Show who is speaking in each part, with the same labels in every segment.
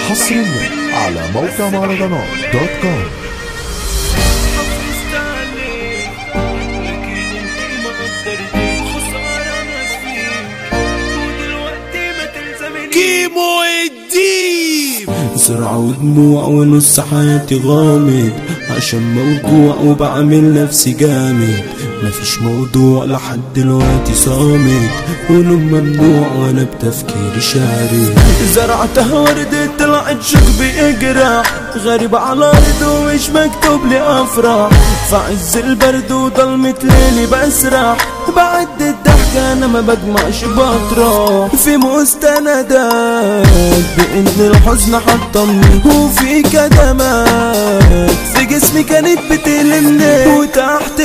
Speaker 1: حصريا على موقع مهرجانات دوت كوم
Speaker 2: حافظت عليك لكن انت ما قدرتي خسارة نفسي ودلوقتي ما تلزمني
Speaker 3: كيمو الديب
Speaker 4: زرع ودموع ونص حياتي غامض عشان موجوع وبعمل نفسي جامد مفيش موضوع لحد دلوقتي صامت ونوم ممنوع وانا بتفكيري شارد زرعتها وردة طلعت شوك بيجرح غريب على ارض ومش مكتوب لي افرح في عز البرد وضلمة ليلي بسرح بعد الضحكة انا ما بجمعش بطرح في مستندات بان الحزن حطمني وفي كدمات في جسمي كانت بتلمني وتحت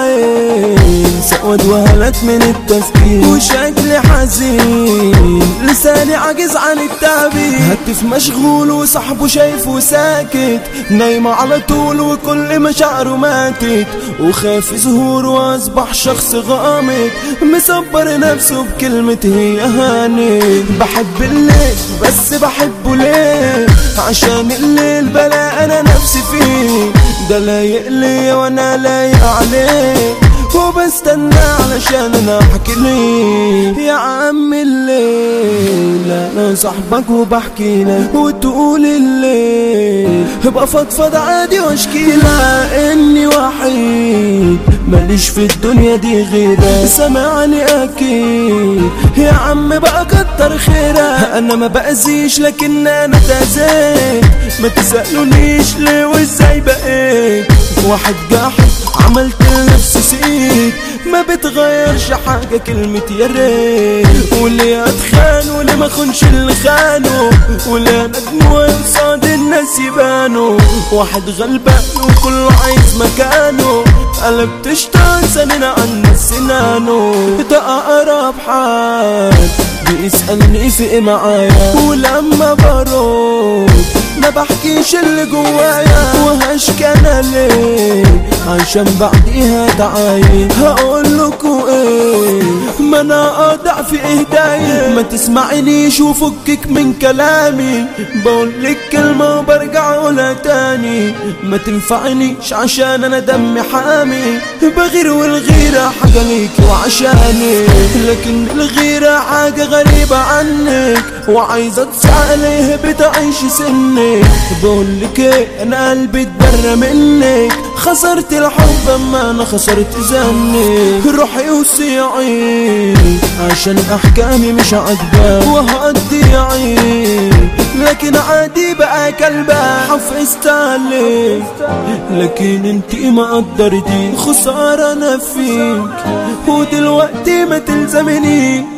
Speaker 4: العين سود وهلت من التفكير وشكلي حزين لساني عاجز عن التعبير هتف مشغول وصاحبه شايفه ساكت نايمة على طول وكل مشاعره ماتت وخاف ظهور واصبح شخص غامض مصبر نفسه بكلمة هي هاني بحب الليل بس بحبه ليه عشان الليل بلا انا نفسي فيه ده لايق لي وانا لايق عليه وبستنى علشان انا احكي ليه يا عم الليل انا صاحبك وبحكي لك وتقول الليل ابقى فضفض عادي واشكي لك اني وحيد ماليش في الدنيا دي غيرك سامعني اكيد يا عم بقى كتر خيرك انا ما بأذيش لكن انا اتأذيت ما تسألونيش ليه وازاي بقيت واحد جاحد عملت لنفسي سيد ما بتغيرش حاجة كلمة يا ريت واللي اتخان واللي ما خنش اللي خانه واللي ندموا قصاد الناس يبانوا واحد غلبان وكله عايز مكانه قلبت اشتاق سنين عن سنانه ده اقرب حد بيسألني في ايه معايا ولما برد ما بحكيش اللي جوايا وهشكي انا ليه عشان بعديها دعاية هقول لكوا ايه ما انا قاطع في اهدايا ما تسمعنيش وفكك من كلامي بقول لك كلمة وبرجع اقولها تاني ما تنفعنيش عشان انا دمي حامي بغير والغيرة حاجة ليكي وعشاني لكن الغيرة حاجة غريبة عنك وعايزة تسأليه بتعيش سنك بقول لك ايه انا قلبي اتبرى منك خسرت الحب اما انا خسرت زني روحي وسيعي عشان احكامي مش عاجباك وهقضي عين لكن عادي بقى كلبة حفظت عليك لكن انتي ما قدرتي خسارة انا فيك ودلوقتي ما تلزمني